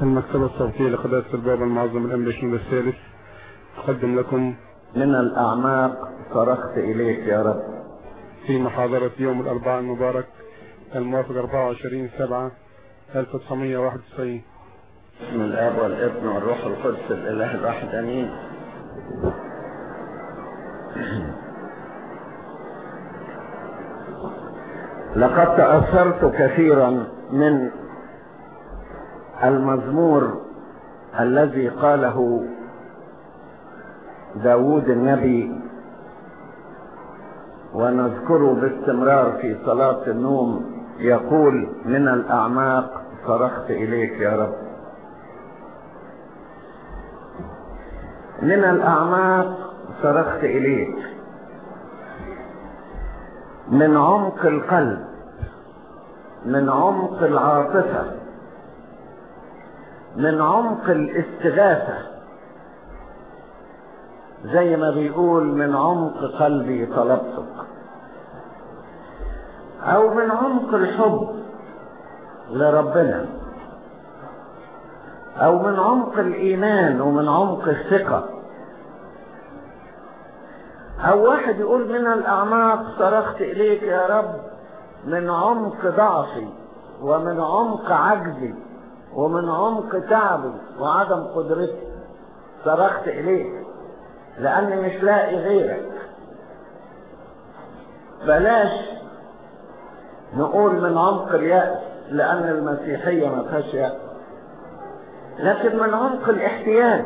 المكتبة الصوتية لقداسة البابا المعظم الأمريكي الثالث تقدم لكم من الأعماق صرخت إليك يا رب في محاضرة يوم الأربعاء المبارك الموافق 24 7 1991 بسم الآب والابن والروح القدس الإله الواحد آمين لقد تأثرت كثيرا من المزمور الذي قاله داود النبي ونذكره باستمرار في صلاة النوم يقول من الأعماق صرخت إليك يا رب من الأعماق صرخت إليك من عمق القلب من عمق العاطفة من عمق الاستغاثة زي ما بيقول من عمق قلبي طلبتك او من عمق الحب لربنا او من عمق الايمان ومن عمق الثقة او واحد يقول من الاعماق صرخت اليك يا رب من عمق ضعفي ومن عمق عجزي ومن عمق تعبي وعدم قدرتي صرخت اليك لاني مش لاقي غيرك بلاش نقول من عمق اليأس لأن المسيحية ما فيهاش يأس لكن من عمق الاحتياج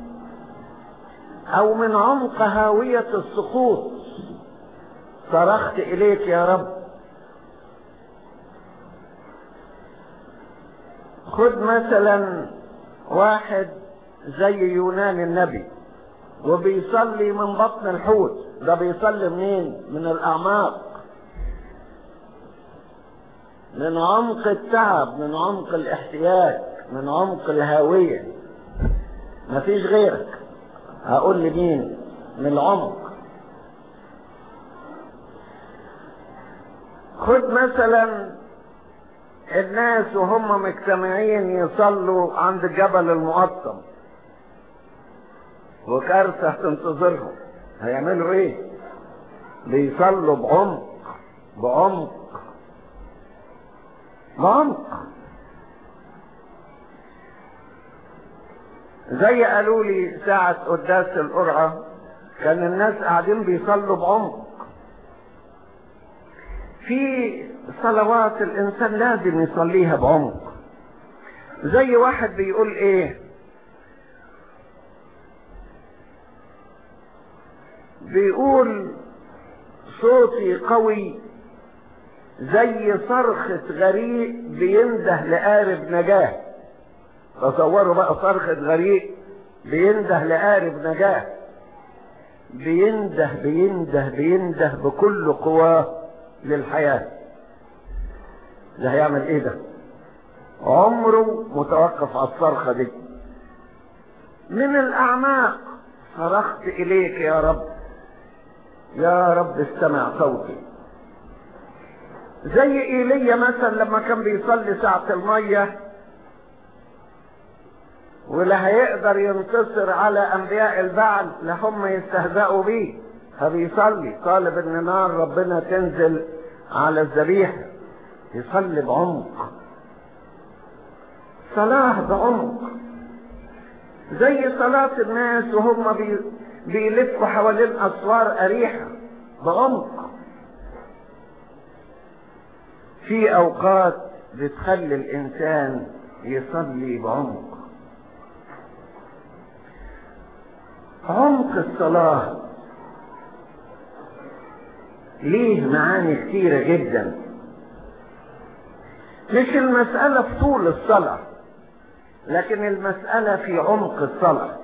أو من عمق هاوية السقوط صرخت إليك يا رب خد مثلا واحد زي يونان النبي وبيصلي من بطن الحوت ده بيصلي منين من الأعماق من عمق التعب من عمق الاحتياج من عمق الهاوية مفيش غيرك هقول لمين من العمق خد مثلا الناس وهم مجتمعين يصلوا عند جبل المقطم وكارثة تنتظرهم هيعملوا ايه بيصلوا بعمق بعمق بعمق زي قالوا لي ساعة قداس القرعة كان الناس قاعدين بيصلوا بعمق في صلوات الانسان لازم يصليها بعمق زي واحد بيقول ايه بيقول صوتي قوي زي صرخة غريق بينده لقارب نجاة تصوروا بقى صرخة غريق بينده لقارب نجاة بينده بينده بينده بكل قواه للحياة ده هيعمل ايه ده عمره متوقف على الصرخة دي من الاعماق صرخت اليك يا رب يا رب استمع صوتي زي ايليا مثلا لما كان بيصلي ساعة المية ولا هيقدر ينتصر على انبياء البعل لهم يستهزئوا بيه فبيصلي طالب ان نار ربنا تنزل على الذبيحة يصلي بعمق صلاة بعمق زي صلاة الناس وهم بي بيلفوا حوالين اسوار اريحة بعمق في اوقات بتخلي الانسان يصلي بعمق عمق الصلاة ليه معاني كتيرة جدا مش المسألة في طول الصلاة لكن المسألة في عمق الصلاة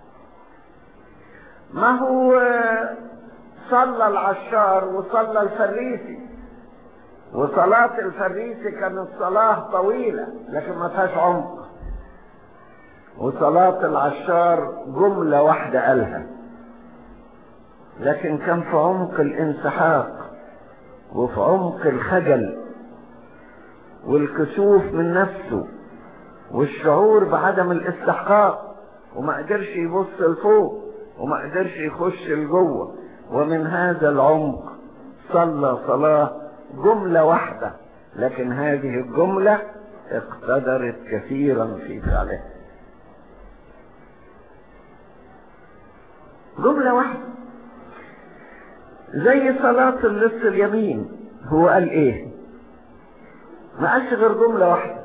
ما هو صلى العشار وصلى الفريسي وصلاة الفريسي كانت صلاة طويلة لكن ما فيهاش عمق وصلاة العشار جملة واحدة قالها لكن كان في عمق الانسحاق وفي عمق الخجل والكسوف من نفسه والشعور بعدم الاستحقاق وما قدرش يبص لفوق وما قدرش يخش لجوه ومن هذا العمق صلى صلاة جملة واحدة لكن هذه الجملة اقتدرت كثيرا في فعلها جملة واحدة زي صلاة اللص اليمين هو قال ايه ما قالش غير جملة واحدة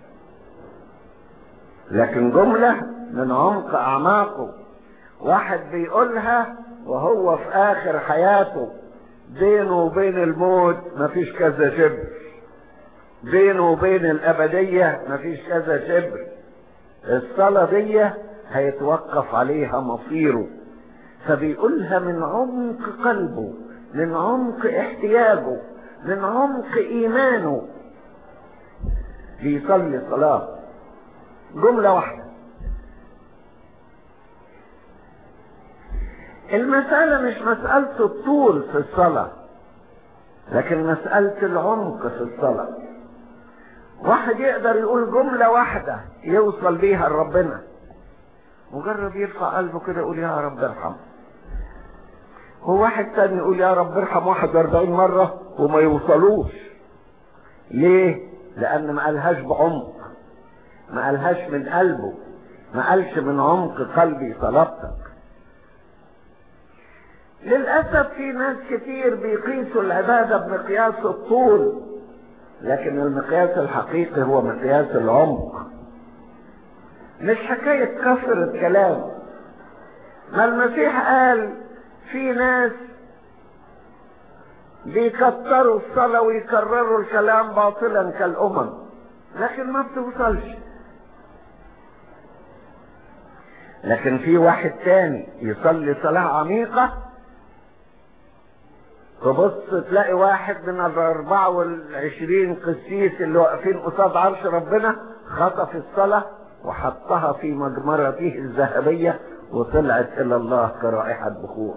لكن جملة من عمق اعماقه واحد بيقولها وهو في اخر حياته بينه وبين الموت مفيش كذا شبر بينه وبين الابدية مفيش كذا شبر الصلاة دي هيتوقف عليها مصيره فبيقولها من عمق قلبه من عمق احتياجه من عمق ايمانه بيصلي صلاة جملة واحدة المسألة مش مسألة الطول في الصلاة لكن مسألة العمق في الصلاة واحد يقدر يقول جملة واحدة يوصل بيها لربنا مجرد يرفع قلبه كده يقول يا رب ارحم هو واحد تاني يقول يا رب ارحم 41 مرة وما يوصلوش ليه؟ لأن ما قالهاش بعمق ما قالهاش من قلبه ما قالش من عمق قلبي طلبتك للأسف في ناس كتير بيقيسوا العبادة بمقياس الطول لكن المقياس الحقيقي هو مقياس العمق مش حكاية كثرة كلام ما المسيح قال في ناس بيكتروا الصلاة ويكرروا الكلام باطلا كالأمم لكن ما بتوصلش لكن في واحد تاني يصلي صلاة عميقة تبص تلاقي واحد من الأربعة والعشرين قسيس اللي واقفين قصاد عرش ربنا خطف الصلاة وحطها في مجمرته الذهبية وطلعت إلى الله كرائحة بخور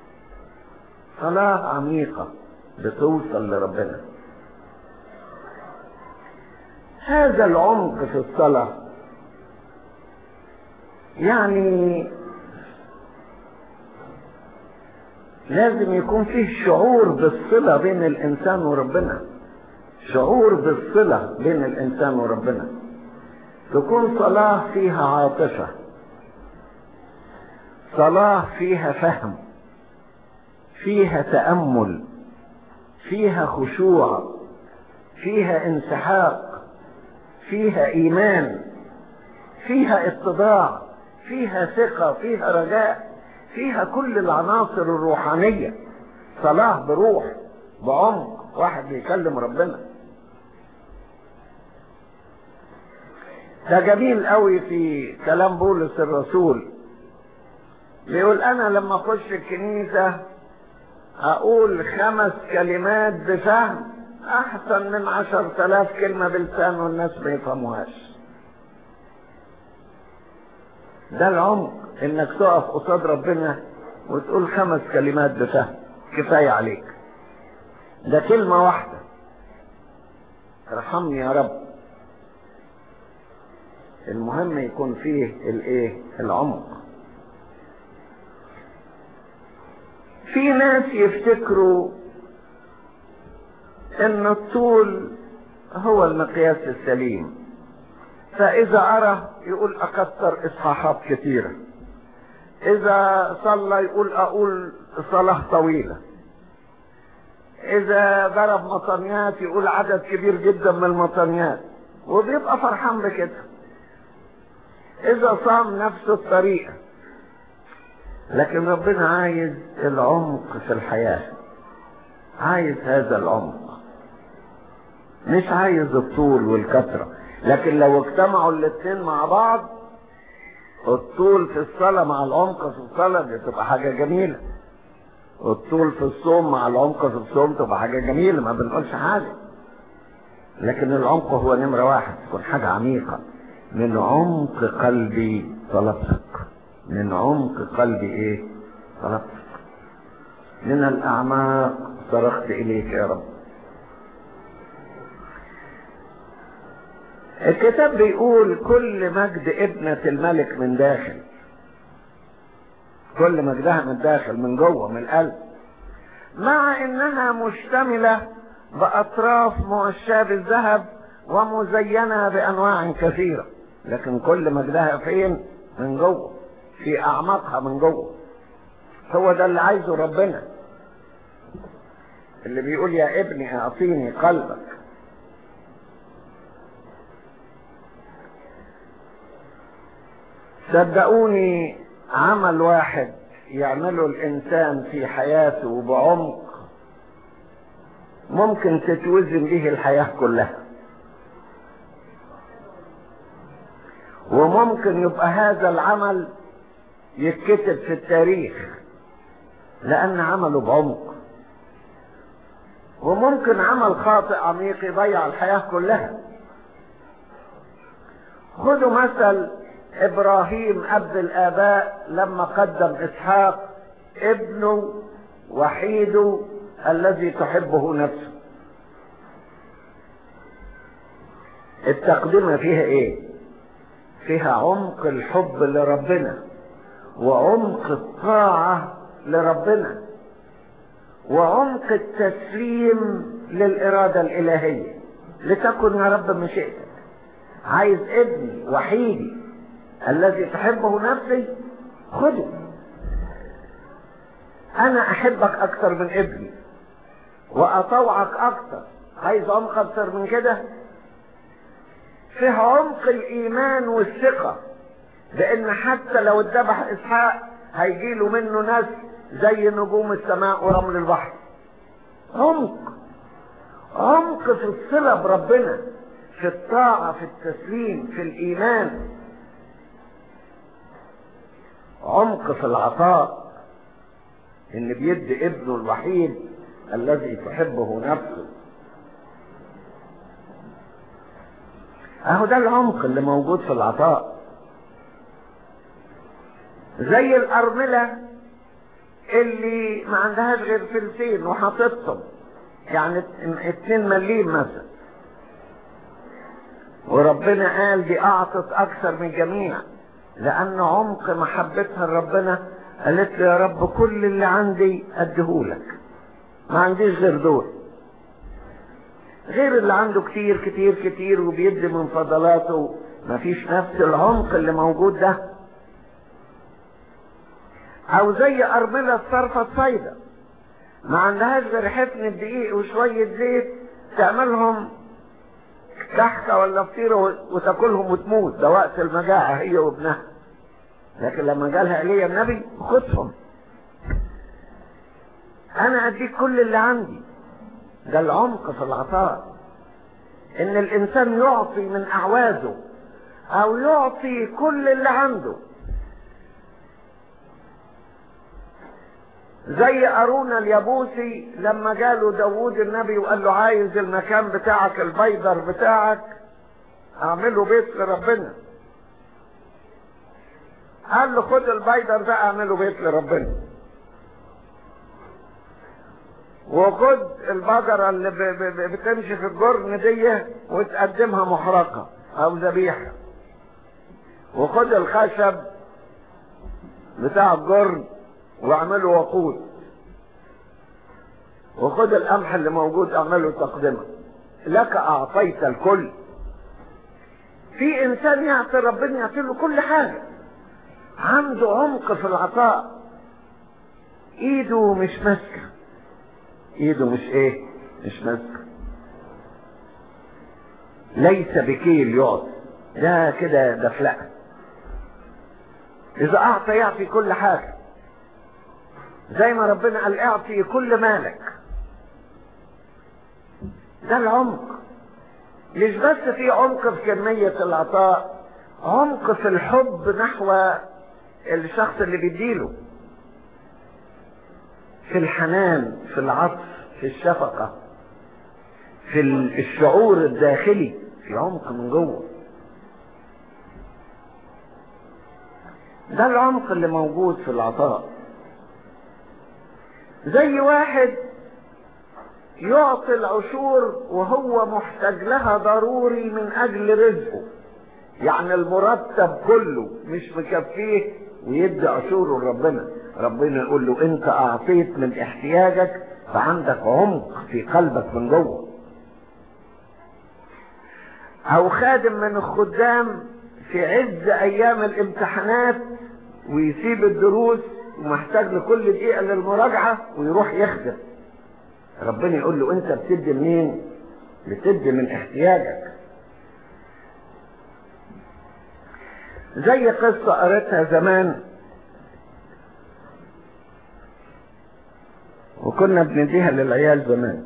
صلاة عميقة بتوصل لربنا هذا العمق في الصلاة يعني لازم يكون فيه شعور بالصلة بين الإنسان وربنا شعور بالصلة بين الإنسان وربنا تكون صلاة فيها عاطفة صلاة فيها فهم فيها تأمل فيها خشوع فيها انسحاق فيها إيمان فيها اتضاع فيها ثقة فيها رجاء فيها كل العناصر الروحانية صلاة بروح بعمق واحد بيكلم ربنا ده جميل قوي في كلام بولس الرسول بيقول انا لما اخش الكنيسة اقول خمس كلمات بفهم احسن من عشر تلاف كلمة بلسان والناس ما يفهموهاش ده العمق انك تقف قصاد ربنا وتقول خمس كلمات بفهم كفاية عليك ده كلمة واحدة ارحمني يا رب المهم يكون فيه الايه العمق في ناس يفتكروا ان الطول هو المقياس السليم فاذا ارى يقول اكثر اصحاحات كثيره اذا صلى يقول اقول صلاه طويله اذا ضرب مطنيات يقول عدد كبير جدا من المطنيات وبيبقى فرحان بكده اذا صام نفس الطريقه لكن ربنا عايز العمق في الحياه عايز هذا العمق مش عايز الطول والكثره لكن لو اجتمعوا الاثنين مع بعض الطول في الصلاة مع العمق في الصلاة دي تبقى حاجة جميلة الطول في الصوم مع العمق في الصوم تبقى حاجة جميلة ما بنقولش حاجة لكن العمق هو نمرة واحد تكون حاجة عميقة من عمق قلبي طلبتك من عمق قلبي ايه طلبتك من الأعماق صرخت إليك يا رب الكتاب بيقول كل مجد ابنة الملك من داخل كل مجدها من داخل من جوه من القلب مع انها مشتملة باطراف مؤشاه بالذهب ومزينة بانواع كثيرة لكن كل مجدها فين من جوه في اعماقها من جوه هو ده اللي عايزه ربنا اللي بيقول يا ابني اعطيني قلبك صدقوني عمل واحد يعمله الانسان في حياته بعمق ممكن تتوزن به الحياة كلها وممكن يبقى هذا العمل يتكتب في التاريخ لان عمله بعمق وممكن عمل خاطئ عميق يضيع الحياة كلها خذوا مثل ابراهيم اب الاباء لما قدم اسحاق ابنه وحيده الذي تحبه نفسه التقدمة فيها ايه فيها عمق الحب لربنا وعمق الطاعة لربنا وعمق التسليم للإرادة الإلهية لتكن يا رب مشيئتك عايز ابني وحيدي الذي تحبه نفسي خده انا احبك اكثر من ابني واطوعك اكثر عايز عمق اكثر من كده فيه عمق الايمان والثقة لان حتى لو اتذبح اسحاق هيجيله منه ناس زي نجوم السماء ورمل البحر عمق عمق في الصلة بربنا في الطاعة في التسليم في الايمان عمق في العطاء ان بيدي ابنه الوحيد الذي تحبه نفسه اهو ده العمق اللي موجود في العطاء زي الارملة اللي ما عندهاش غير فلسين وحاططهم يعني اتنين مليم مثلا وربنا قال دي اعطت اكثر من جميع لان عمق محبتها لربنا قالت له يا رب كل اللي عندي اديهولك ما عنديش غير دول غير اللي عنده كتير كتير كتير وبيدي من فضلاته مفيش نفس العمق اللي موجود ده او زي ارملة الصرفة الصيدة ما عندهاش غير حفن الدقيق وشوية زيت تعملهم كحكة ولا فطيرة وتاكلهم وتموت ده وقت المجاعة هي وابنها لكن لما جالها ايليا النبي خدهم انا اديك كل اللي عندي ده العمق في العطاء ان الانسان يعطي من اعوازه او يعطي كل اللي عنده زي أرونا اليابوسي لما جاله داوود النبي وقال له عايز المكان بتاعك البيدر بتاعك اعمله بيت لربنا قال له خد البيدر ده اعمله بيت لربنا وخد البقرة اللي ب ب ب بتمشي في الجرن دي وتقدمها محرقة او ذبيحة وخد الخشب بتاع الجرن واعمله وقود وخد القمح اللي موجود اعمله تقدمه لك اعطيت الكل في انسان يعطي ربنا يعطي له كل حاجه عنده عمق في العطاء ايده مش ماسكه ايده مش ايه مش ماسكه ليس بكيل يعطي ده كده دفلقه اذا اعطى يعطي كل حاجه زي ما ربنا قال اعطي كل مالك ده العمق مش بس في عمق في كمية العطاء عمق في الحب نحو الشخص اللي بيديله في الحنان في العطف في الشفقة في الشعور الداخلي في عمق من جوه ده العمق اللي موجود في العطاء زي واحد يعطي العشور وهو محتاج لها ضروري من اجل رزقه يعني المرتب كله مش مكفيه ويدي عشوره لربنا ربنا يقول له انت اعطيت من احتياجك فعندك عمق في قلبك من جوه او خادم من الخدام في عز ايام الامتحانات ويسيب الدروس ومحتاج لكل دقيقة للمراجعة ويروح يخدم ربنا يقول له انت بتدي منين بتدي من احتياجك زي قصة قريتها زمان وكنا بنديها للعيال زمان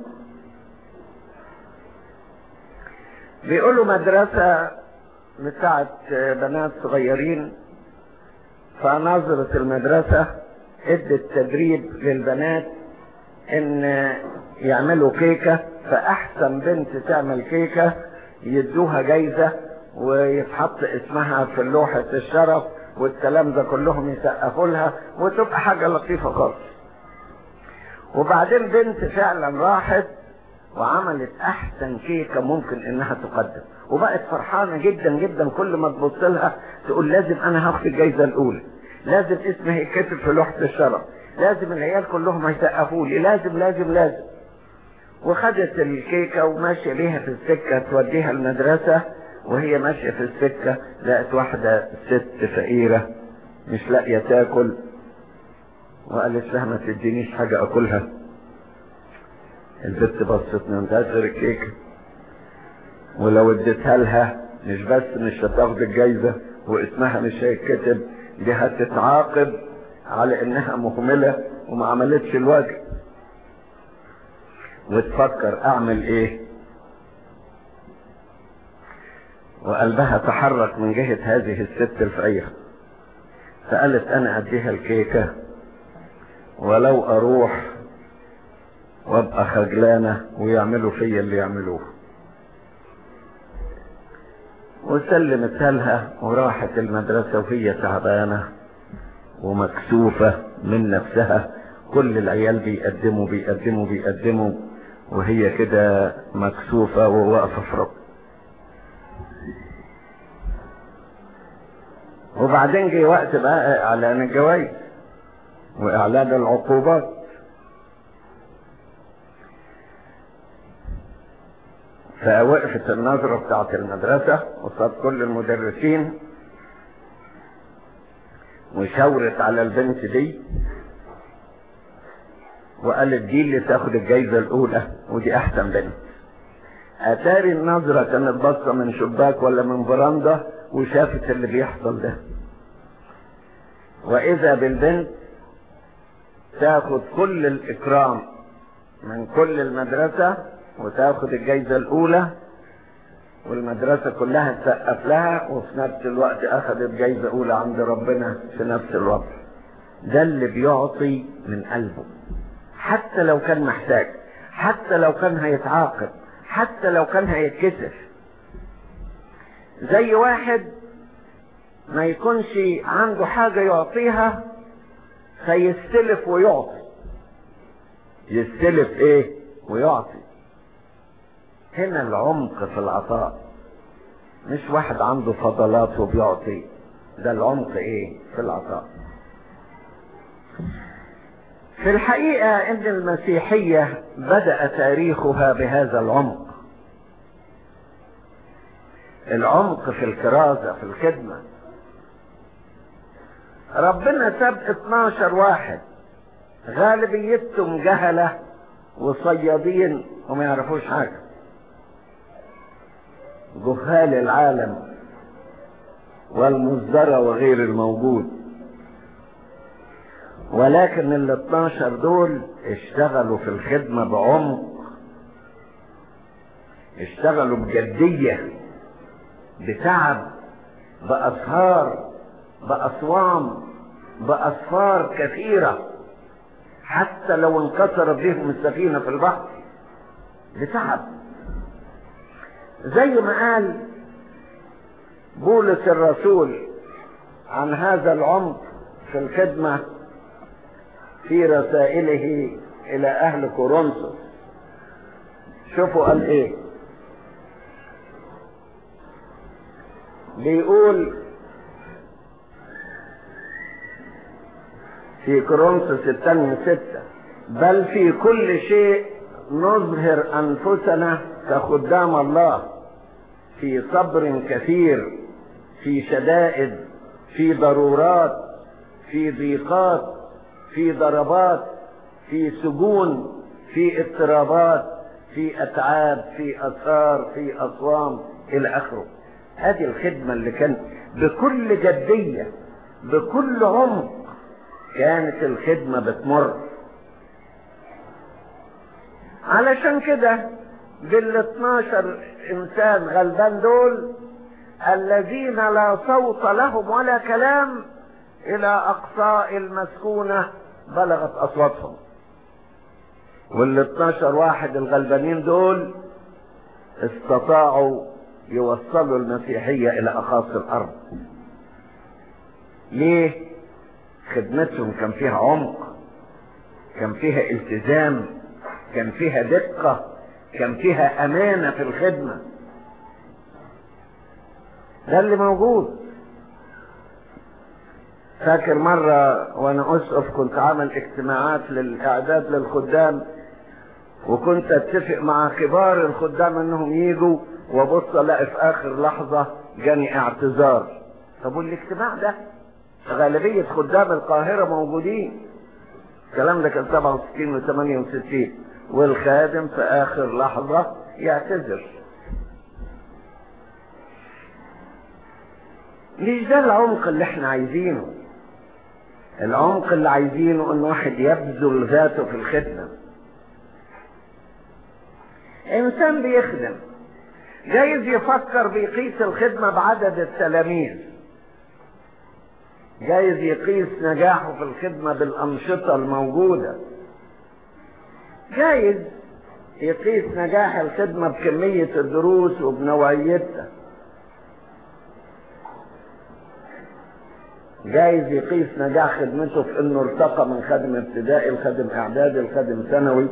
بيقولوا مدرسة بتاعت بنات صغيرين فنظرة المدرسة ادت تدريب للبنات ان يعملوا كيكة فاحسن بنت تعمل كيكة يدوها جايزة ويتحط اسمها في لوحة الشرف والكلام ده كلهم يسقفوا لها وتبقى حاجة لطيفة خالص وبعدين بنت فعلا راحت وعملت احسن كيكة ممكن انها تقدم وبقت فرحانة جدا جدا كل ما تبص لها تقول لازم انا هاخد الجايزة الاولى لازم اسمي يتكتب في لوحة الشرف لازم العيال كلهم هيسقفوا لي لازم لازم لازم وخدت الكيكة وماشية بيها في السكة توديها المدرسة وهي ماشية في السكة لقت واحدة ست فقيرة مش لاقية تاكل وقالت لها ما تدينيش حاجة اكلها البت بصت من غير الكيكة ولو اديتها لها مش بس مش هتاخد الجايزة واسمها مش هيتكتب دي هتتعاقب على انها مهملة وما عملتش الواجب وتفكر اعمل ايه وقلبها تحرك من جهة هذه الست الفقيرة فقالت انا اديها الكيكة ولو اروح وابقى خجلانة ويعملوا فيا اللي يعملوه وسلمتها لها وراحت المدرسة وهي تعبانة ومكسوفة من نفسها كل العيال بيقدموا بيقدموا بيقدموا وهي كده مكسوفة وواقفة في رب وبعدين جه وقت بقى اعلان الجوائز واعلان العقوبات فوقفت النظرة بتاعت المدرسة قصاد كل المدرسين وشاورت على البنت دي وقالت دي اللي تاخد الجايزة الأولى ودي أحسن بنت أتاري النظرة كانت باصة من شباك ولا من فراندا وشافت اللي بيحصل ده وإذا بالبنت تاخد كل الإكرام من كل المدرسة وتاخد الجايزة الأولى والمدرسة كلها تسقف لها وفي نفس الوقت أخذت جايزة أولى عند ربنا في نفس الوقت ده اللي بيعطي من قلبه حتى لو كان محتاج حتى لو كان هيتعاقب حتى لو كان هيتكسف زي واحد ما يكونش عنده حاجة يعطيها فيستلف ويعطي يستلف ايه ويعطي هنا العمق في العطاء مش واحد عنده فضلات وبيعطي ده العمق ايه في العطاء في الحقيقة ان المسيحية بدأ تاريخها بهذا العمق العمق في الكرازة في الخدمة ربنا ساب 12 واحد غالبيتهم جهلة وصيادين وما يعرفوش حاجة جهال العالم والمزدرى وغير الموجود ولكن ال 12 دول اشتغلوا في الخدمة بعمق اشتغلوا بجدية بتعب بأسهار بأصوام بأسفار كثيرة حتى لو انكسرت بهم السفينة في البحر بتعب زي ما قال بولس الرسول عن هذا العمق في في رسائله إلى أهل كورنثوس شوفوا قال ايه بيقول في كورنثوس الثانية ستة بل في كل شيء نظهر أنفسنا كخدام الله في صبر كثير في شدائد في ضرورات في ضيقات في ضربات في سجون في اضطرابات في اتعاب في اثار في اصوام الى اخره هذه الخدمه اللي كانت بكل جديه بكل عمق كانت الخدمه بتمر علشان كده بال 12 انسان غلبان دول الذين لا صوت لهم ولا كلام الى اقصاء المسكونه بلغت اصواتهم وال 12 واحد الغلبانين دول استطاعوا يوصلوا المسيحيه الى اقاصي الارض ليه خدمتهم كان فيها عمق كان فيها التزام كان فيها دقه كان فيها امانه في الخدمه ده اللي موجود فاكر مرة وانا اسقف كنت عامل اجتماعات للاعداد للخدام وكنت اتفق مع كبار الخدام انهم يجوا وابص الاقي في اخر لحظة جاني اعتذار طب والاجتماع ده غالبية خدام القاهرة موجودين الكلام ده كان 67 و 68 والخادم في اخر لحظة يعتذر مش ده العمق اللي احنا عايزينه العمق اللي عايزينه ان واحد يبذل ذاته في الخدمة انسان بيخدم جايز يفكر بيقيس الخدمة بعدد التلاميذ جايز يقيس نجاحه في الخدمة بالأنشطة الموجودة جايز يقيس نجاح الخدمة بكمية الدروس وبنوعيتها جايز يقيس نجاح خدمته في انه ارتقى من خادم ابتدائي لخادم اعدادي لخادم ثانوي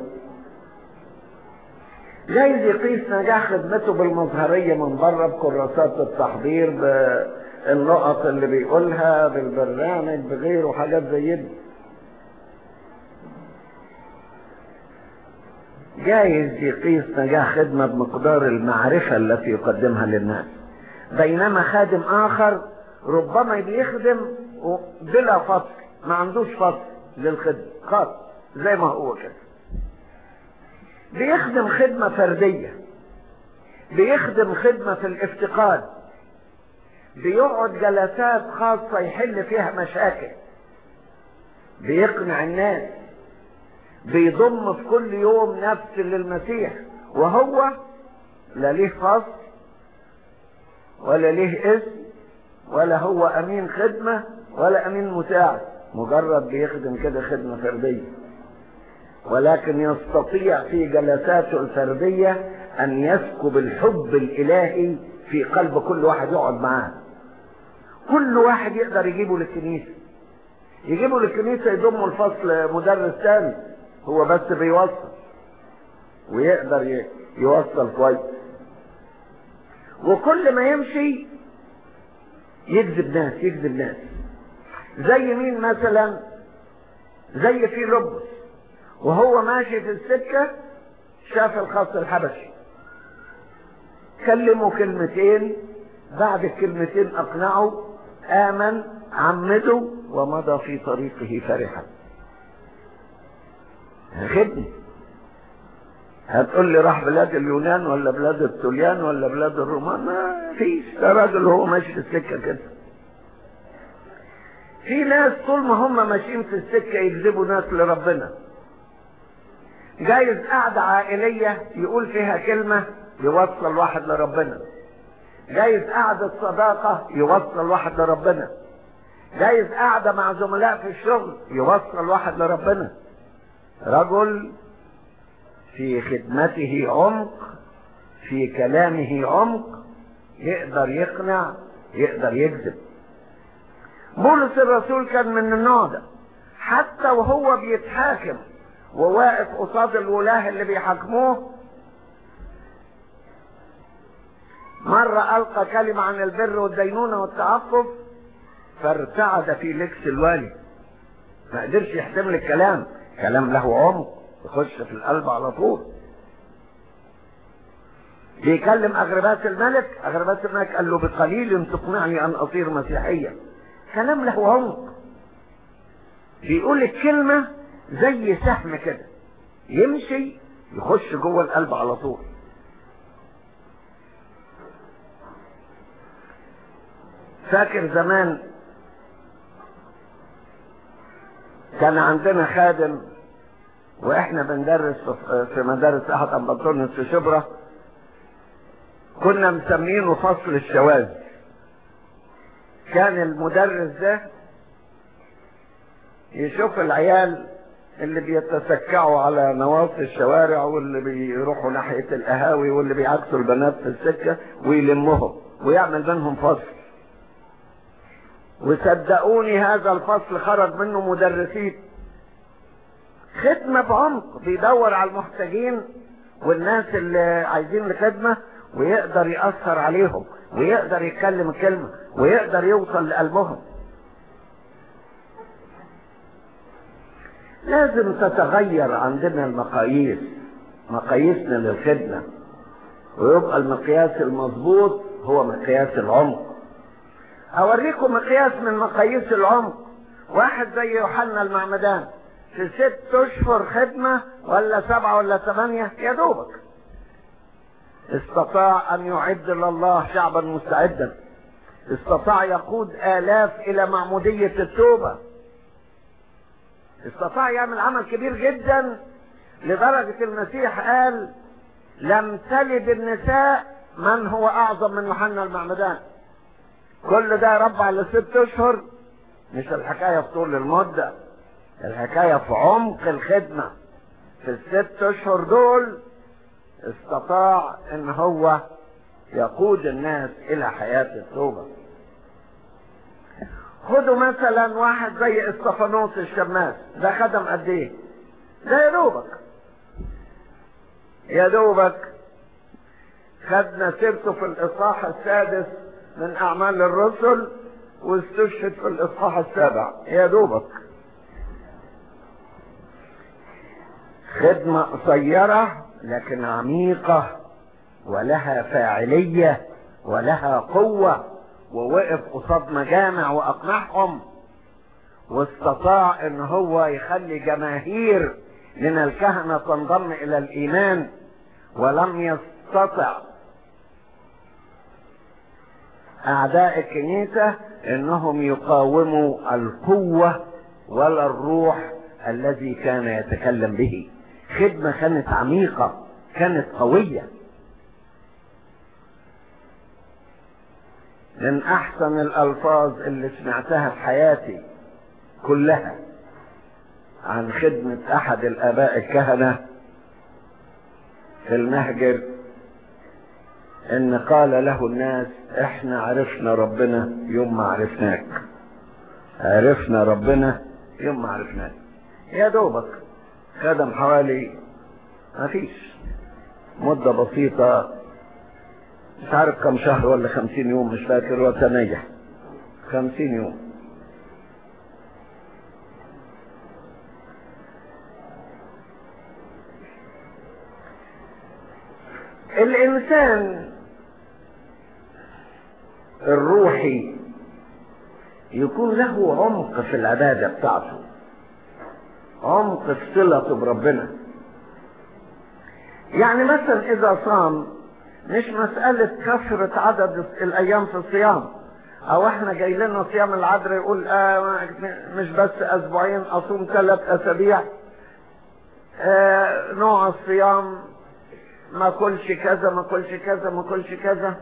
جايز يقيس نجاح خدمته بالمظهرية من بره بكراسات التحضير بالنقط اللي بيقولها بالبرنامج بغيره حاجات زي دي جايز يقيس نجاح خدمة بمقدار المعرفة التي يقدمها للناس بينما خادم آخر ربما بيخدم بلا فصل ما عندوش فصل للخدمة خاص زي ما هو كده بيخدم خدمة فردية بيخدم خدمة في الافتقاد بيقعد جلسات خاصة يحل فيها مشاكل بيقنع الناس بيضم في كل يوم نفس للمسيح وهو لا ليه فصل ولا ليه اسم ولا هو امين خدمة ولا امين مساعد مجرد بيخدم كده خدمة فردية ولكن يستطيع في جلساته الفردية ان يسكب الحب الالهي في قلب كل واحد يقعد معاه كل واحد يقدر يجيبه للكنيسة يجيبه للكنيسة يضمه الفصل مدرس تاني هو بس بيوصل ويقدر يوصل كويس وكل ما يمشي يجذب ناس يجذب ناس زي مين مثلا زي في لبس وهو ماشي في السكة شاف الخط الحبشي كلمه كلمتين بعد الكلمتين اقنعه امن عمده ومضى في طريقه فرحا خدمة هتقول لي راح بلاد اليونان ولا بلاد الطليان ولا بلاد الرومان ما فيش ده راجل هو ماشي في السكة كده في ناس طول ما هم ماشيين في السكة يجذبوا ناس لربنا جايز قعدة عائلية يقول فيها كلمة يوصل واحد لربنا جايز قعدة صداقة يوصل واحد لربنا جايز قعدة مع زملاء في الشغل يوصل واحد لربنا رجل في خدمته عمق في كلامه عمق يقدر يقنع يقدر يكذب بولس الرسول كان من النوع ده حتى وهو بيتحاكم وواقف قصاد الولاه اللي بيحاكموه مرة ألقى كلمة عن البر والدينونة والتعفف فارتعد في لكس الوالي ما قدرش يحتمل الكلام كلام له عمق يخش في القلب على طول بيكلم أغرباس الملك أغرباس الملك قال له بقليل تقنعني أن أصير مسيحيا كلام له عمق بيقول الكلمة زي سهم كده يمشي يخش جوه القلب على طول فاكر زمان كان عندنا خادم واحنا بندرس في مدارس احد امبطونس في شبرا كنا مسمينه فصل الشواذ كان المدرس ده يشوف العيال اللي بيتسكعوا على نواصي الشوارع واللي بيروحوا ناحية القهاوي واللي بيعكسوا البنات في السكة ويلمهم ويعمل بينهم فصل وصدقوني هذا الفصل خرج منه مدرسين خدمة بعمق بيدور على المحتاجين والناس اللي عايزين الخدمة ويقدر يأثر عليهم ويقدر يتكلم كلمة ويقدر يوصل لقلبهم لازم تتغير عندنا المقاييس مقاييسنا للخدمة ويبقى المقياس المضبوط هو مقياس العمق اوريكم مقياس من مقاييس العمق واحد زي يوحنا المعمدان في ست اشهر خدمة ولا سبعة ولا ثمانية يا دوبك استطاع ان يعد لله شعبا مستعدا استطاع يقود الاف الى معمودية التوبة استطاع يعمل عمل كبير جدا لدرجة المسيح قال لم تلد النساء من هو اعظم من يوحنا المعمدان كل ده رب على ست اشهر مش الحكاية في طول المدة الحكاية في عمق الخدمة في الست اشهر دول استطاع ان هو يقود الناس الى حياة التوبة خدوا مثلا واحد زي استفانوس الشماس ده خدم قد ايه ده يا دوبك يا دوبك خدنا سيرته في الاصحاح السادس من اعمال الرسل واستشهد في الاصحاح السابع يا دوبك خدمة قصيرة لكن عميقة ولها فاعلية ولها قوة ووقف قصاد مجامع واقنعهم واستطاع ان هو يخلي جماهير من الكهنة تنضم الى الايمان ولم يستطع اعداء الكنيسة انهم يقاوموا القوة ولا الروح الذي كان يتكلم به خدمة كانت عميقة كانت قوية من احسن الالفاظ اللي سمعتها في حياتي كلها عن خدمة احد الاباء الكهنة في المهجر ان قال له الناس احنا عرفنا ربنا يوم ما عرفناك عرفنا ربنا يوم ما عرفناك يا دوبك خدم حوالي ما فيش مدة بسيطة مش عارف كم شهر ولا خمسين يوم مش فاكر وتنيح خمسين يوم الانسان الروحي يكون له عمق في العبادة بتاعته عمق في صلته بربنا يعني مثلا اذا صام مش مسألة كثرة عدد الأيام في الصيام أو إحنا جاي لنا صيام العذراء يقول آه مش بس أسبوعين أصوم ثلاث أسابيع آه نوع الصيام ما كلش كذا ما كلش كذا ما كلش كذا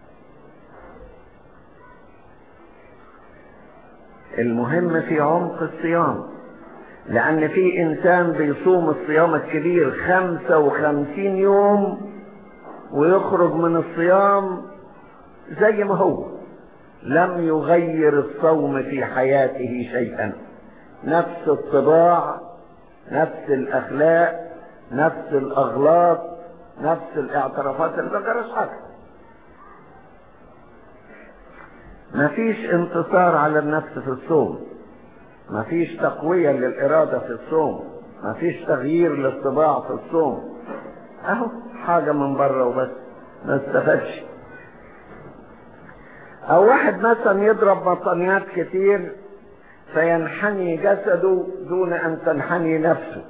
المهم في عمق الصيام لأن في إنسان بيصوم الصيام الكبير خمسة وخمسين يوم ويخرج من الصيام زي ما هو لم يغير الصوم في حياته شيئا نفس الطباع نفس الاخلاق نفس الاغلاط نفس الاعترافات اللي ما جراش حاجه مفيش انتصار على النفس في الصوم مفيش تقوية للإرادة في الصوم مفيش تغيير للطباع في الصوم اهو حاجة من بره وبس ما استفادش او واحد مثلا يضرب بطانيات كتير فينحني جسده دون ان تنحني نفسه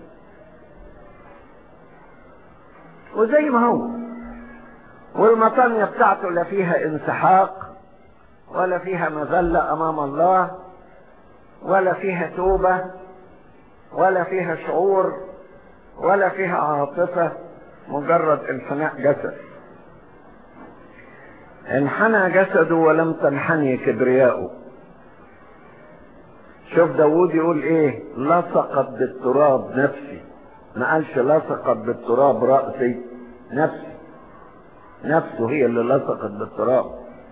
وزي ما هو والمطانية بتاعته لا فيها انسحاق ولا فيها مذلة امام الله ولا فيها توبة ولا فيها شعور ولا فيها عاطفة مجرد انحناء جسد انحنى جسده ولم تنحني كبرياءه شوف داود يقول ايه لصقت بالتراب نفسي ما قالش لصقت بالتراب رأسي نفسي نفسه هي اللي لصقت بالتراب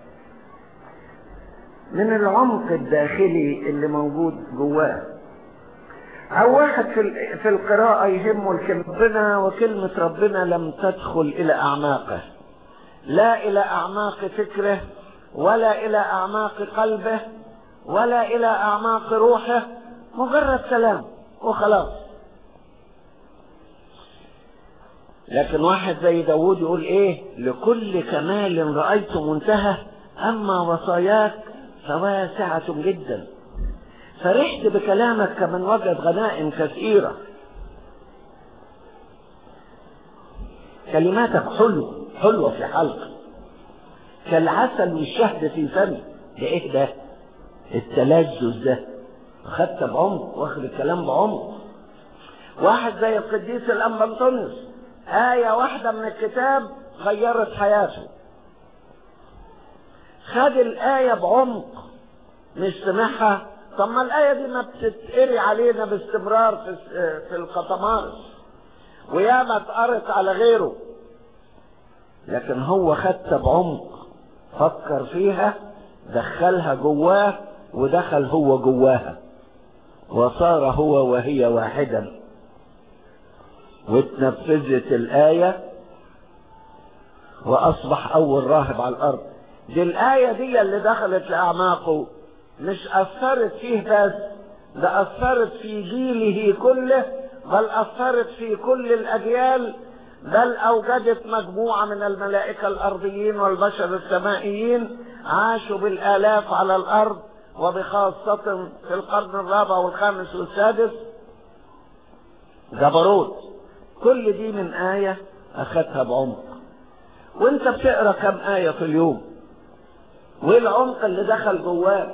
من العمق الداخلي اللي موجود جواه او واحد في في القراءة يهمه الكلمة ربنا وكلمة ربنا لم تدخل الى اعماقه لا الى اعماق فكره ولا الى اعماق قلبه ولا الى اعماق روحه مجرد كلام وخلاص لكن واحد زي داود يقول ايه لكل كمال رأيت منتهى اما وصاياك فواسعة جدا فرحت بكلامك كمن وجد غنائم كثيرة كلماتك حلوة حلوة في حلقي كالعسل والشهد في فمي ده ايه ده التلذذ ده خدت بعمق واخد الكلام بعمق واحد زي القديس الانبا انطونيوس آية واحدة من الكتاب غيرت حياته خد الآية بعمق مش سمعها طب ما الآية دي ما بتتقري علينا باستمرار في في القطمارس وياما اتقرت على غيره لكن هو خدها بعمق فكر فيها دخلها جواه ودخل هو جواها وصار هو وهي واحدا واتنفذت الآية وأصبح أول راهب على الأرض دي الآية دي اللي دخلت لأعماقه مش أثرت فيه بس ده أثرت في جيله كله بل أثرت في كل الأجيال بل أوجدت مجموعة من الملائكة الأرضيين والبشر السمائيين عاشوا بالآلاف على الأرض وبخاصة في القرن الرابع والخامس والسادس جبروت كل دي من آية أخذها بعمق وانت بتقرأ كم آية في اليوم وايه العمق اللي دخل جواك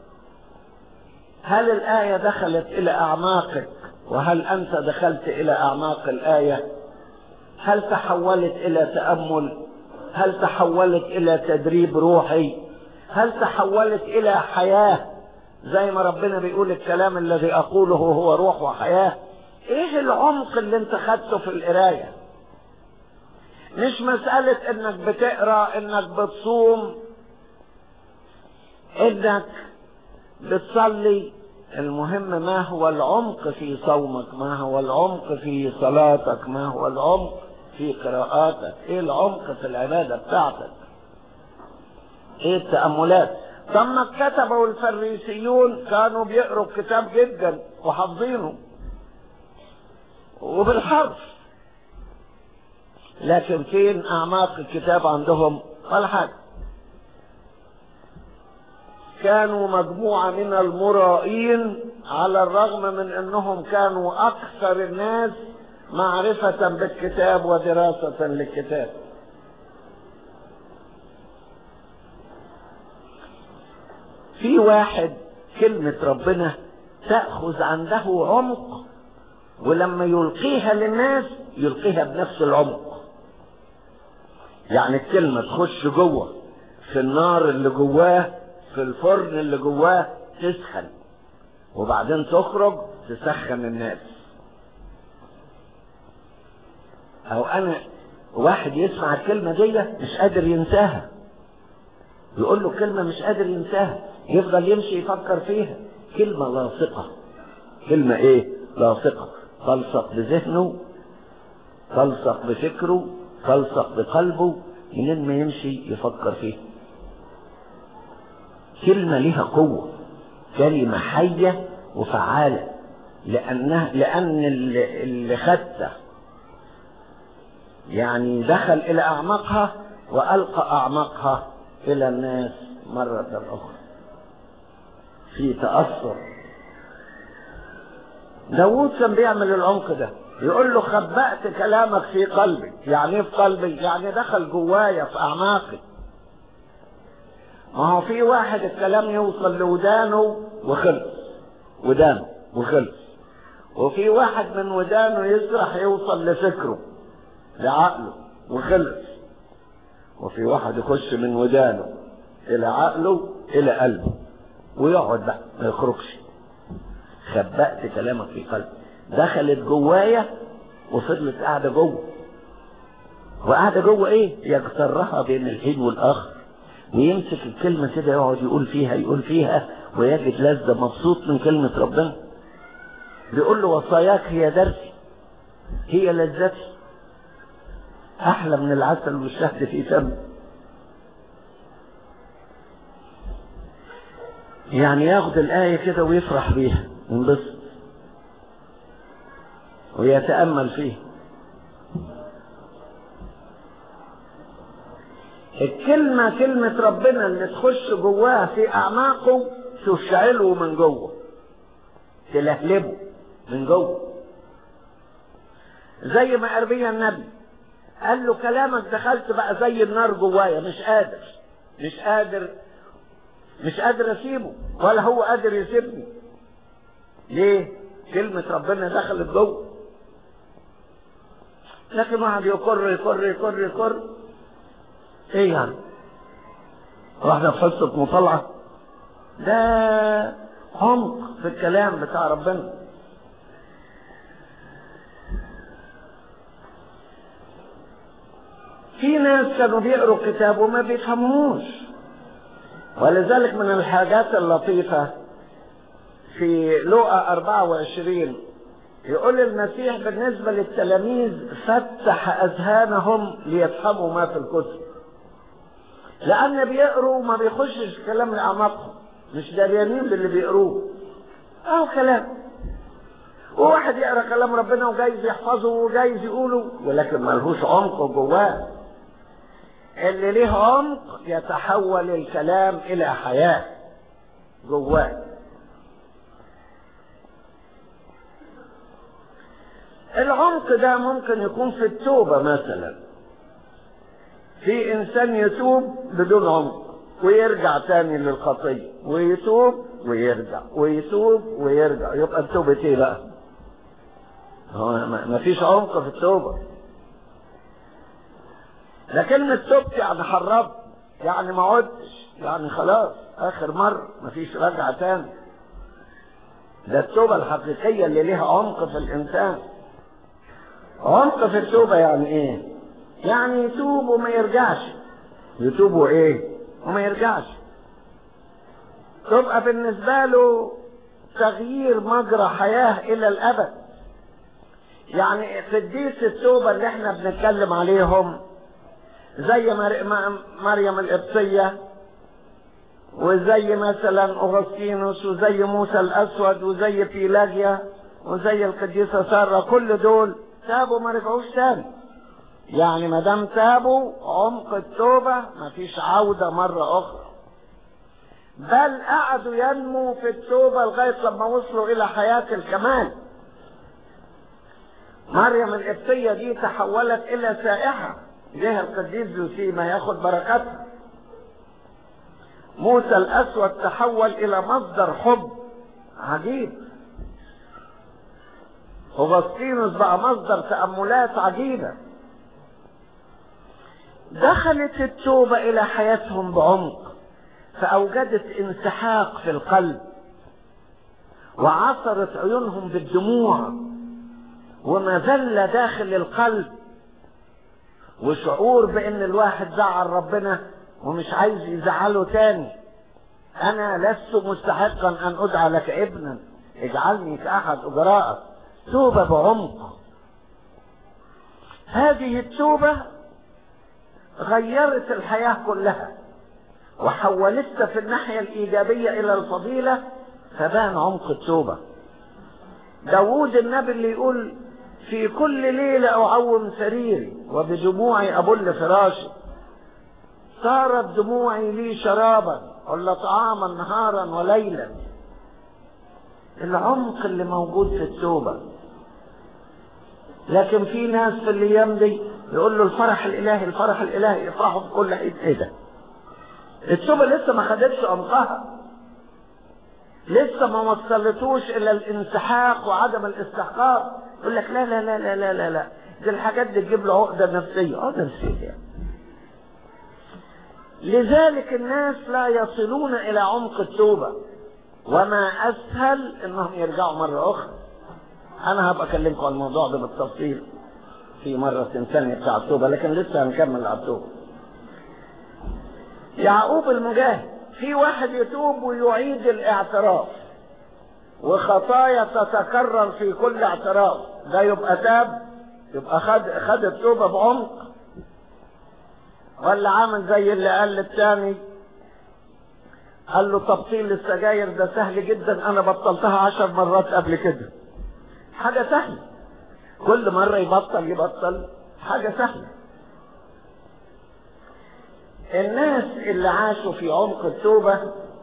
هل الآية دخلت إلى أعماقك وهل أنت دخلت إلى أعماق الآية هل تحولت إلى تأمل هل تحولت إلى تدريب روحي هل تحولت إلى حياة زي ما ربنا بيقول الكلام الذي أقوله هو روح وحياة إيه العمق اللي أنت خدته في القراية مش مسألة إنك بتقرأ إنك بتصوم إنك بتصلي المهم ما هو العمق في صومك ما هو العمق في صلاتك ما هو العمق في قراءاتك ايه العمق في العبادة بتاعتك ايه التأملات ثم كتبوا الفريسيون كانوا بيقروا الكتاب جدا وحافظينه وبالحرف لكن فين اعماق الكتاب عندهم ولا حاجه كانوا مجموعة من المرائين على الرغم من انهم كانوا اكثر الناس معرفة بالكتاب ودراسة للكتاب في واحد كلمة ربنا تأخذ عنده عمق ولما يلقيها للناس يلقيها بنفس العمق يعني الكلمة تخش جوه في النار اللي جواه في الفرن اللي جواه تسخن وبعدين تخرج تسخن الناس او انا واحد يسمع الكلمة دي مش قادر ينساها يقول له كلمة مش قادر ينساها يفضل يمشي يفكر فيها كلمة لاصقة كلمة ايه لاصقة تلصق بذهنه تلصق بفكره تلصق بقلبه منين ما يمشي يفكر فيها كلمة لها قوة كلمة حية وفعالة لأنها لأن اللي اللي خدته يعني دخل إلى أعماقها وألقى أعماقها إلى الناس مرة أخرى في تأثر داوود كان بيعمل العمق ده يقول له خبأت كلامك في قلبي يعني ايه في قلبي يعني دخل جوايا في أعماقي ما هو في واحد الكلام يوصل لودانه وخلص ودانه وخلص وفي واحد من ودانه يسرح يوصل لفكره لعقله وخلص وفي واحد يخش من ودانه الى عقله الى قلبه ويقعد بقى ما يخرجش خبأت كلامك في قلبي دخلت جوايا وفضلت قاعده جوه وقاعده جوه ايه يجترها بين الحين والاخر ويمسك الكلمه كده يقعد يقول فيها يقول فيها ويجد لذة مبسوط من كلمة ربنا بيقول له وصاياك هي درسي هي لذتي أحلى من العسل والشهد في فم يعني ياخد الآية كده ويفرح بيها ينبسط ويتأمل فيها الكلمة كلمة ربنا اللي تخش جواه في أعماقه تشعله من جوه تلهلبه من جوه زي ما أربيا النبي قال له كلامك دخلت بقى زي النار جوايا مش قادر مش قادر مش قادر اسيبه ولا هو قادر يسيبني ليه كلمة ربنا دخلت جوه لكن واحد يقر يقر يقر يقر ايه يعني واحدة في حصة مطالعة ده عمق في الكلام بتاع ربنا في ناس كانوا بيقروا الكتاب وما بيفهموش ولذلك من الحاجات اللطيفة في لوقا 24 يقول المسيح بالنسبة للتلاميذ فتح أذهانهم ليفهموا ما في الكتب لأن بيقروا ما بيخشش كلام لأعماقهم مش داريانين باللي بيقروه أهو كلام وواحد يقرا كلام ربنا وجايز يحفظه وجايز يقوله ولكن ملهوش عمق جواه اللي ليه عمق يتحول الكلام الى حياه جواه العمق ده ممكن يكون في التوبه مثلا في انسان يتوب بدون عمق ويرجع تاني للخطيه ويتوب ويرجع ويتوب ويرجع يبقى التوبه ايه بقى هو ما فيش عمق في التوبه ده كلمة تبت يعني حربت يعني ما عدتش يعني خلاص آخر مرة مفيش رجعة تاني ده التوبة الحقيقية اللي ليها عمق في الإنسان عمق في التوبة يعني إيه؟ يعني يتوب وما يرجعش يتوب وإيه؟ وما يرجعش تبقى بالنسبة له تغيير مجرى حياة إلى الأبد يعني قديس التوبة اللي احنا بنتكلم عليهم زي مريم القبطية وزي مثلا أغسطينوس وزي موسى الأسود وزي بيلاجيا وزي القديسة سارة كل دول تابوا ما رجعوش تاني يعني ما دام تابوا عمق التوبة ما فيش عودة مرة أخرى بل قعدوا ينمو في التوبة لغاية لما وصلوا إلى حياة الكمال مريم القبطية دي تحولت إلى سائحة جه القديس يوسيما ياخد بركتها موسى الأسود تحول إلى مصدر حب عجيب أغسطينوس بقى مصدر تأملات عجيبة دخلت التوبة إلى حياتهم بعمق فأوجدت انسحاق في القلب وعصرت عيونهم بالدموع ومذلة داخل القلب وشعور بان الواحد زعل ربنا ومش عايز يزعله تاني انا لست مستحقا ان ادعى لك ابنا اجعلني كاحد اجرائك توبة بعمق هذه التوبة غيرت الحياة كلها وحولتها في الناحية الإيجابية إلى الفضيلة فبان عمق التوبة داوود النبي اللي يقول في كل ليلة أعوم سريري وبدموعي أبل فراشي صارت دموعي لي شرابا ولا طعاما نهارا وليلا العمق اللي موجود في التوبة لكن في ناس في الايام دي يقول له الفرح الالهي الفرح الالهي يفرحوا بكل حين ايه ده التوبة لسه ما خدتش عمقها لسه ما وصلتوش الى الانسحاق وعدم الاستحقاق يقول لك لا لا لا لا لا لا لا دي الحاجات دي تجيب له عقدة نفسية عقدة نفسية يعني. لذلك الناس لا يصلون الى عمق التوبة وما اسهل انهم يرجعوا مرة اخرى انا هبقى اكلمكم عن الموضوع ده بالتفصيل في مرة ثانية بتاع التوبة لكن لسه هنكمل على التوبة يعقوب المجاهد في واحد يتوب ويعيد الاعتراف وخطايا تتكرر في كل اعتراف ده يبقى تاب يبقى خد خد التوبة بعمق ولا عامل زي اللي قال للتاني قال له تبطيل السجاير ده سهل جدا انا بطلتها عشر مرات قبل كده حاجة سهلة كل مرة يبطل يبطل حاجة سهلة الناس اللي عاشوا في عمق التوبة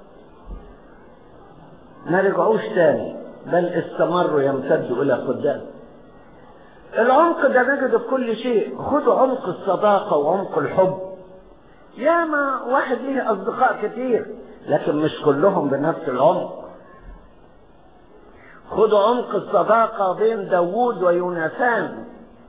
ما رجعوش تاني بل استمروا يمتدوا الى قدام العمق ده نجده في كل شيء خدوا عمق الصداقة وعمق الحب ياما واحد ليه اصدقاء كتير لكن مش كلهم بنفس العمق خدوا عمق الصداقة بين داوود ويوناثان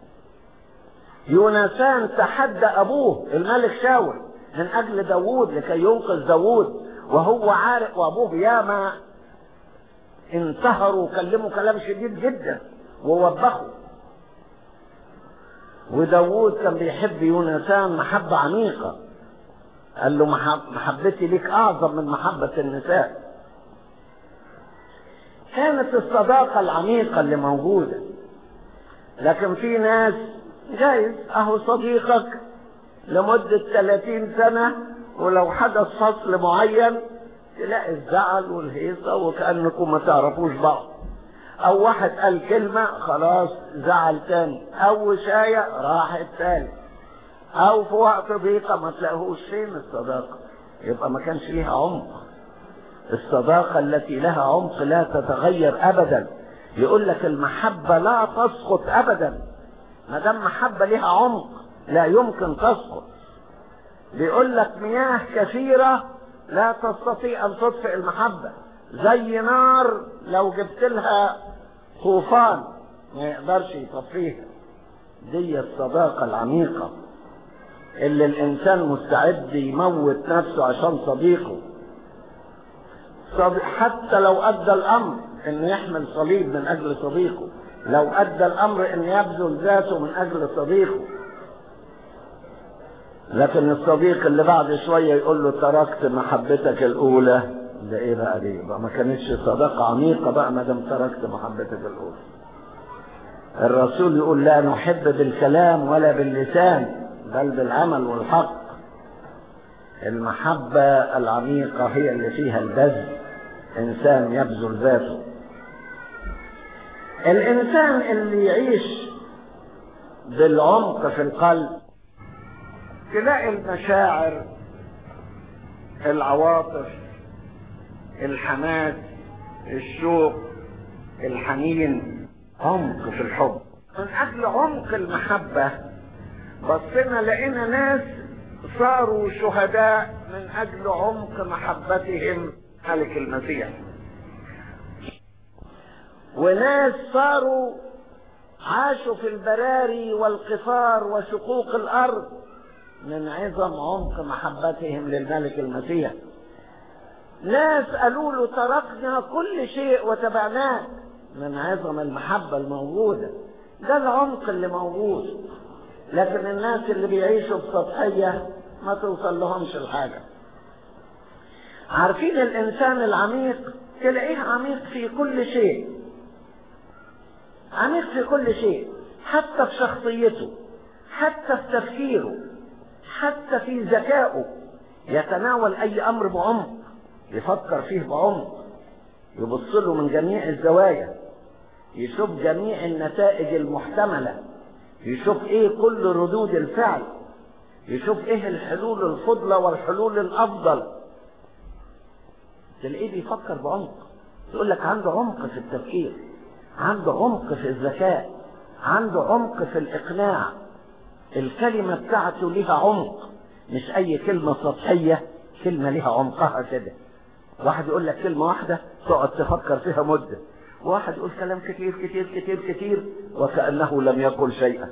يوناثان تحدى أبوه الملك شاول من أجل داوود لكي ينقذ داوود وهو عارف وأبوه ياما انتهروا وكلموا كلام شديد جدا ووبخوا وداوود كان بيحب يوناثان محبة عميقة قال له محب محبتي ليك أعظم من محبة النساء كانت الصداقة العميقة اللي موجودة لكن في ناس جايز اهو صديقك لمدة 30 سنة ولو حدث فصل معين تلاقي الزعل والهيصة وكأنكم ما تعرفوش بعض او واحد قال كلمة خلاص زعل تاني او وشاية راحت تاني او في وقت ضيقة ما تلاقوش فين الصداقة يبقى ما كانش ليها عمق الصداقة التي لها عمق لا تتغير ابدا يقول لك المحبة لا تسقط ابدا ما دام محبة لها عمق لا يمكن تسقط بيقول لك مياه كثيرة لا تستطيع ان تطفئ المحبة زي نار لو جبت لها طوفان ما يقدرش يطفيها دي الصداقة العميقة اللي الانسان مستعد يموت نفسه عشان صديقه حتى لو ادى الامر انه يحمل صليب من اجل صديقه لو ادى الامر ان يبذل ذاته من اجل صديقه لكن الصديق اللي بعد شوية يقول له تركت محبتك الاولى ده ايه بقى دي بقى ما كانتش صداقة عميقة بقى ما دام تركت محبتك الاولى الرسول يقول لا نحب بالكلام ولا باللسان بل بالعمل والحق المحبة العميقة هي اللي فيها البذل انسان يبذل ذاته الانسان اللي يعيش بالعمق في القلب تلاقي المشاعر العواطف الحماس الشوق الحنين عمق في الحب من اجل عمق المحبة بصينا لقينا ناس صاروا شهداء من اجل عمق محبتهم ملك المسيح وناس صاروا عاشوا في البراري والقفار وشقوق الارض من عظم عمق محبتهم للملك المسيح ناس قالوا له تركنا كل شيء وتبعناك من عظم المحبة الموجودة ده العمق اللي موجود لكن الناس اللي بيعيشوا بسطحية ما توصل لهمش الحاجة عارفين الإنسان العميق تلاقيه عميق في كل شيء عميق في كل شيء حتى في شخصيته حتى في تفكيره حتى في ذكائه يتناول اي امر بعمق يفكر فيه بعمق يبص له من جميع الزوايا يشوف جميع النتائج المحتملة يشوف ايه كل ردود الفعل يشوف ايه الحلول الفضلى والحلول الافضل تلاقيه بيفكر بعمق يقول لك عنده عمق في التفكير عنده عمق في الذكاء عنده عمق في الاقناع الكلمة بتاعته لها عمق مش اي كلمة سطحية كلمة لها عمقها كده واحد يقول لك كلمة واحدة تقعد تفكر فيها مدة واحد يقول كلام كتير كتير كتير كتير وكأنه لم يقل شيئا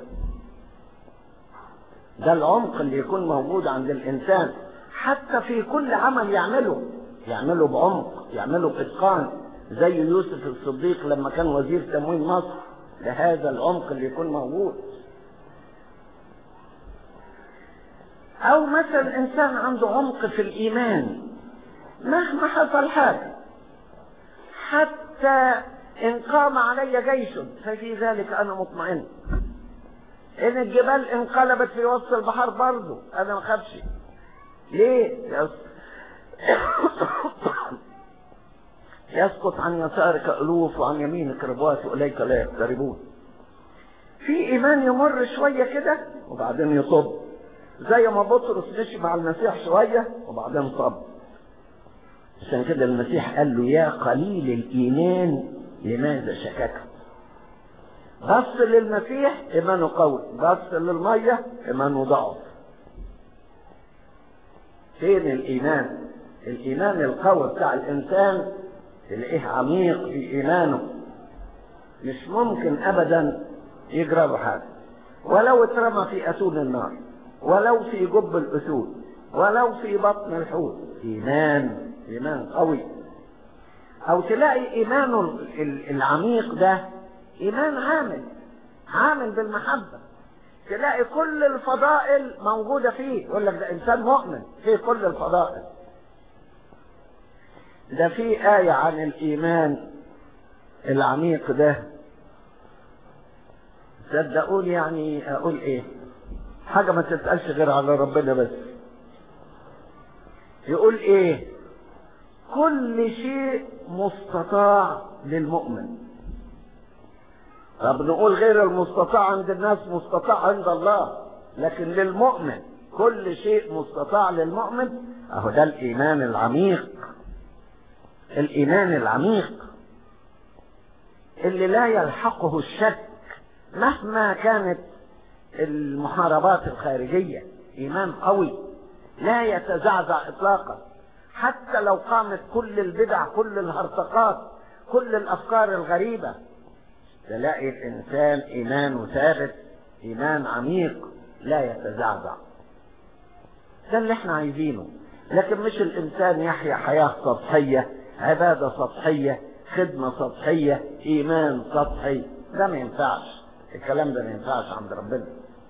ده العمق اللي يكون موجود عند الإنسان حتى في كل عمل يعمله يعمله بعمق يعمله بإتقان زي يوسف الصديق لما كان وزير تموين مصر لهذا العمق اللي يكون موجود أو مثلا إنسان عنده عمق في الإيمان مهما حصل حاجة حتى إن قام علي جيش ففي ذلك أنا مطمئن إن الجبال انقلبت في وسط البحر برضه أنا ما خافش ليه؟ يسقط عن يسارك ألوف وعن يمينك ربوات وإليك لا يقتربون في إيمان يمر شوية كده وبعدين يطب زي ما بطرس مشي مع المسيح شوية وبعدين طب عشان كده المسيح قال له يا قليل الإيمان لماذا شككت بص للمسيح إيمانه قوي بص للمية إيمانه ضعف فين الإيمان الإيمان القوي بتاع الإنسان تلاقيه عميق في إيمانه مش ممكن أبدا يجرى له حاجة ولو اترمى في أتون النار ولو في جب الأسود ولو في بطن الحوت إيمان إيمان قوي أو تلاقي إيمانه العميق ده إيمان عامل عامل بالمحبة تلاقي كل الفضائل موجودة فيه يقول لك ده إنسان مؤمن فيه كل الفضائل ده في آية عن الإيمان العميق ده صدقوني يعني أقول إيه حاجة ما تتقالش غير على ربنا بس يقول إيه كل شيء مستطاع للمؤمن طب نقول غير المستطاع عند الناس مستطاع عند الله لكن للمؤمن كل شيء مستطاع للمؤمن اهو ده الايمان العميق الايمان العميق اللي لا يلحقه الشك مهما كانت المحاربات الخارجية ايمان قوي لا يتزعزع اطلاقا حتى لو قامت كل البدع كل الهرطقات كل الافكار الغريبة تلاقي الانسان ايمانه ثابت ايمان عميق لا يتزعزع ده اللي احنا عايزينه لكن مش الانسان يحيا حياة سطحية عبادة سطحية خدمة سطحية ايمان سطحي ده ما ينفعش الكلام ده ما ينفعش عند ربنا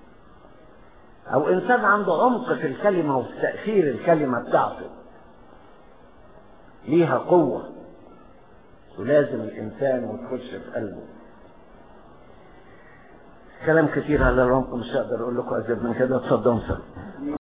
او انسان عنده عمق في الكلمة وفي تأثير الكلمة بتاعته ليها قوة ولازم الإنسان وتخش في قلبه كلام كتير على العمق مش هقدر أقول لكم أزيد من كده اتفضلوا